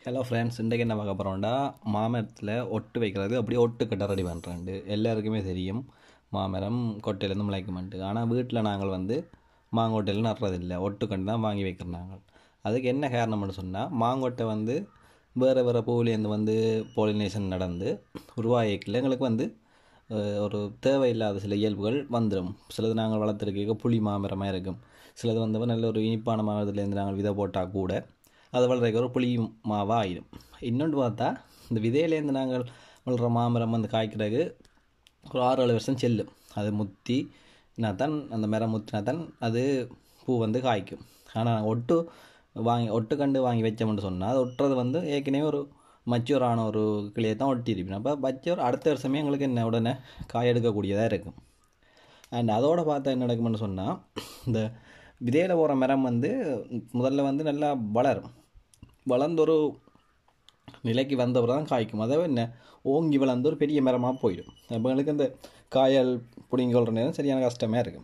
hello friends இன்றைக்கு என்ன பார்க்க போகிறோம்டா மாமரத்தில் ஒட்டு வைக்கிறது அப்படியே ஒட்டு கட்ட ரெடி பண்ணுறேன்ட்டு எல்லாருக்குமே தெரியும் மாமரம் கொட்டையிலேருந்து முளைக்குமெண்ட்டு ஆனால் வீட்டில் நாங்கள் வந்து மாங்கொட்டையில் நடுறதில்லை ஒட்டுக்கண்டு தான் வாங்கி வைக்கிறோம் நாங்கள் அதுக்கு என்ன காரணம்னு சொன்னால் மாங்கொட்டை வந்து வேறு வேறு பூவிலேருந்து வந்து பாலினேஷன் நடந்து உருவாகிக்கல எங்களுக்கு வந்து அஹ், ஒரு தேவையில்லாத சில இயல்புகள் வந்துடும் சிலது நாங்கள் வளர்த்துருக்க புளி மாமரமாக இருக்கும் சிலது வந்து நல்ல ஒரு இனிப்பான மாமரத்துலேருந்து நாங்கள் விதை போட்டால் கூட அது வளர்றதுக்கு ஒரு புளி மாவாக ஆயிடும் இன்னொன்று பார்த்தா இந்த விதையிலேருந்து நாங்கள் வளர்கிற மாமரம் வந்து காய்க்கிறதுக்கு ஒரு ஆறு ஏழு வருஷம் செல்லும் அது முத்தி தான் அந்த மரம் முத்தினா தான் அது பூ வந்து காய்க்கும் ஆனால் ஒட்டு வாங்கி ஒட்டு கண்டு வாங்கி வச்சோம்னு சொன்னால் அது ஒட்டுறது வந்து ஏற்கனவே ஒரு mature ஆன ஒரு கிளியை தான் ஒட்டியிருப்பேன் அப்போ மச்சூர் அடுத்த வருஷமே எங்களுக்கு என்ன உடனே காய் எடுக்கக்கூடியதாக இருக்கும் அண்ட் அதோட பார்த்தா என்ன நடக்கும்னு சொன்னால் இந்த விதையில் போகிற மரம் வந்து முதல்ல வந்து நல்லா வளரும் வளர்ந்து ஒரு நிலைக்கு வந்தவர் தான் காய்க்கும் அதாவது என்ன ஓங்கி வளர்ந்து ஒரு பெரிய மரமாக போயிடும் அப்போ எங்களுக்கு இந்த காயல் பிடிங்கி கொள்கிற நேரம் சரியான கஷ்டமாக இருக்கும்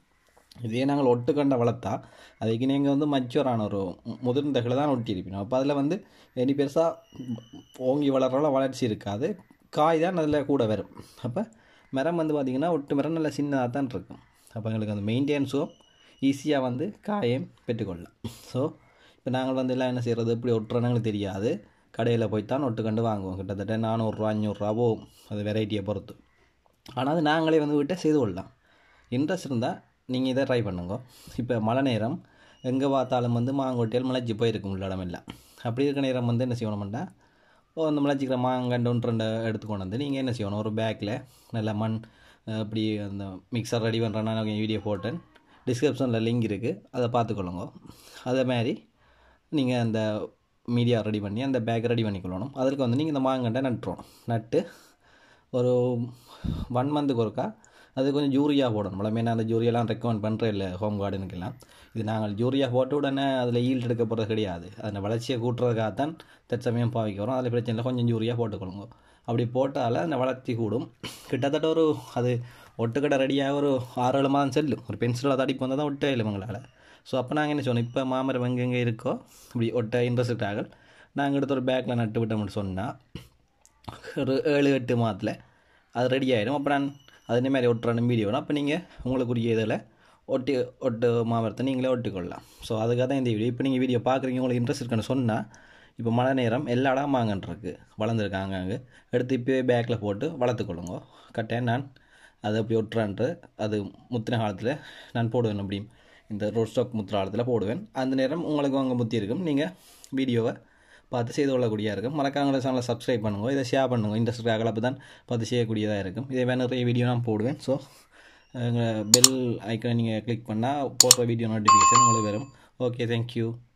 இதே நாங்கள் ஒட்டுக்கண்டை வளர்த்தா அதுக்கு நீங்கள் வந்து மச்சூரான ஒரு மு- முதிர்ந்தகளை தான் ஒட்டியிருப்பீங்க அப்போ அதில் வந்து இனி பெருசாக ஓங்கி வளர்றவள வளர்ச்சி இருக்காது காய் தான் அதில் கூட வரும் அப்போ மரம் வந்து பார்த்திங்கன்னா ஒட்டு மரம் நல்லா சின்னதாக தான் இருக்கும் அப்போ எங்களுக்கு அந்த மெயின்டெனன்ஸும் ஈஸியாக வந்து காயம் பெற்றுக்கொள்ளலாம் ஸோ இப்போ நாங்கள் வந்து எல்லாம் என்ன செய்கிறது இப்படி ஒட்டுறோன்னு எங்களுக்கு தெரியாது கடையில் போய் தான் ஒட்டுக்கண்டு வாங்குவோம் கிட்டத்தட்ட நானூறுரூவா அஞ்சூறுரூவா போகும் அது வெரைட்டியை பொறுத்து ஆனால் அது நாங்களே வந்து விட்டு செய்து கொள்ளலாம் இன்ட்ரெஸ்ட் இருந்தால் நீங்கள் இதை ட்ரை பண்ணுங்க இப்போ மழை நேரம் எங்கே பார்த்தாலும் வந்து மாங்கொட்டையில் முளைச்சி போயிருக்கும் உள்ள இடமெல்லாம் அப்படி இருக்க நேரம் வந்து என்ன செய்யணும்னா ஓ அந்த முளைச்சிக்கிற மாங்கண்டு ஒன்று ரெண்டு எடுத்துக்கொண்டு வந்து நீங்கள் என்ன செய்யணும் ஒரு பேக்கில் நல்ல மண் அஹ், இப்படி அந்த மிக்சர் ரெடி பண்ணுறேன்னா நான் வீடியோ போட்டேன் டிஸ்கிரிப்ஷனில் லிங்க் இருக்குது அதை பார்த்துக்கொள்ளுங்க அதே மாதிரி நீங்கள் அந்த மீடியா ரெடி பண்ணி அந்த பேக் ரெடி பண்ணிக்கொள்ளணும் அதுக்கு வந்து நீங்கள் இந்த மாங்கண்டை நட்டுறணும் நட்டு ஒரு ஒன் மந்த்துக்கு ஒருக்கா அது கொஞ்சம் யூரியா போடணும் மேலே அந்த யூரியாலாம் ரெக்கமெண்ட் பண்ணுறேன் இல்லை ஹோம் கார்டனுக்கெல்லாம் இது நாங்கள் யூரியா போட்ட உடனே அதில் ஈல்ட் எடுக்க போகிறது கிடையாது அந்த வளர்ச்சியை கூட்டுறதுக்காக தான் தற்சமயம் பாவிக்கிறோம் அதில் பிரச்சனை இல்லை கொஞ்சம் யூரியா போட்டுக்கொள்ளுங்க அப்படி போட்டால் அந்த வளர்ச்சி கூடும் கிட்டத்தட்ட ஒரு அது ஒட்டுக்கடை ரெடியாக ஒரு ஆறு ஏழு மாதம் செல்லும் ஒரு பென்சிலில் தடிப்பு வந்தால் தான் ஒட்டே இல்லை எங்களால் ஸோ அப்போ நாங்கள் என்ன சொன்னோம் இப்போ மாமரம் எங்கெங்கே இருக்கோ இப்படி ஒட்ட இன்ட்ரெஸ்ட் ஆகல் நாங்கள் எடுத்து ஒரு பேக்கில் நட்டு விட்டோம்னு சொன்னால் ஒரு ஏழு எட்டு மாதத்தில் அது ரெடி ஆகிடும் அப்போ நான் அதே மாதிரி ஒட்டுறான வீடியோ அப்போ நீங்கள் உங்களுக்குரிய இதில் ஒட்டி ஒட்டு மாமரத்தை நீங்களே ஒட்டிக்கொள்ளலாம் ஸோ அதுக்காக தான் இந்த வீடியோ இப்போ நீங்கள் வீடியோ பார்க்குறீங்க உங்களுக்கு இன்ட்ரெஸ்ட் இருக்குன்னு சொன்னால் இப்போ மழை நேரம் எல்லா இடம் மாங்கன்றிருக்கு வளர்ந்துருக்காங்க அங்கே எடுத்து இப்போயே பேக்கில் போட்டு வளர்த்துக்கொள்ளுங்க கட்டாயம் நான் அதை அப்படி ஒட்டுறான்ட்டு அது முத்தின காலத்தில் நான் போடுவேன் அப்படி இந்த ரோட் ஸ்டாக் முத்திர காலத்தில் போடுவேன் அந்த நேரம் உங்களுக்கு அங்கே முத்தி இருக்கும் நீங்கள் வீடியோவை பார்த்து செய்து கொள்ளக்கூடியதாக இருக்கும் மறக்காம சேனலை சப்ஸ்கிரைப் பண்ணுங்க இதை ஷேர் பண்ணுங்க இன்ட்ரெஸ்ட் ஆகலப்பு தான் பார்த்து செய்யக்கூடியதாக இருக்கும் இதே வேறு நிறைய வீடியோ நான் போடுவேன் ஸோ பெல் ஐக்கனை நீங்கள் கிளிக் பண்ணால் போடுற வீடியோ நோட்டிஃபிகேஷன் உங்களுக்கு வரும் ஓகே தேங்க்யூ